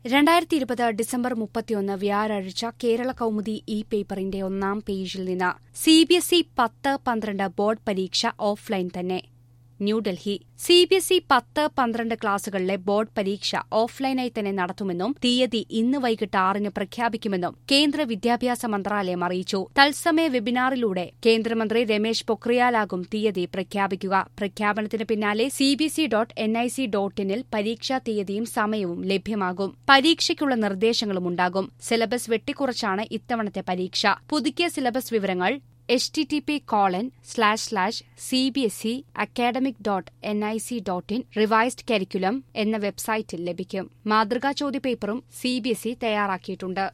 രണ്ടായിരത്തി ഇരുപത് ഡിസംബർ മുപ്പത്തിയൊന്ന് വ്യാഴാഴ്ച കേരള കൗമുദി ഇ പേപ്പറിന്റെ ഒന്നാം പേജിൽ നിന്ന് സി ബി എസ് ഇ പത്ത് പന്ത്രണ്ട് ബോർഡ് പരീക്ഷ ഓഫ്ലൈൻ തന്നെ New Delhi C B S E പത്ത് പന്ത്രണ്ട് ക്ലാസുകളിലെ ബോർഡ് പരീക്ഷ ഓഫ്ലൈനായി തന്നെ നടത്തുമെന്നും തീയതി ഇന്ന് വൈകിട്ട് ആറിന് പ്രഖ്യാപിക്കുമെന്നും കേന്ദ്ര വിദ്യാഭ്യാസ മന്ത്രാലയം അറിയിച്ചു തത്സമയ വെബിനാറിലൂടെ കേന്ദ്രമന്ത്രി രമേശ് പൊക്രിയാലാകും തീയതി പ്രഖ്യാപിക്കുക പ്രഖ്യാപനത്തിന് പിന്നാലെ C B S E dot N I C dot ഇനിൽ പരീക്ഷാ തീയതിയും സമയവും ലഭ്യമാകും പരീക്ഷയ്ക്കുള്ള നിർദ്ദേശങ്ങളും ഉണ്ടാകും സിലബസ് വെട്ടിക്കുറച്ചാണ് ഇത്തവണത്തെ പരീക്ഷ പുതുക്കിയ സിലബസ് വിവരങ്ങൾ H T T P colon slash slash C B S E academic dot N I C dot in revised curriculum എന്ന വെബ്സൈറ്റിൽ ലഭിക്കും മാതൃകാ ചോദ്യപേപ്പറും സി ബി എസ് ഇ തയ്യാറാക്കിയിട്ടുണ്ട്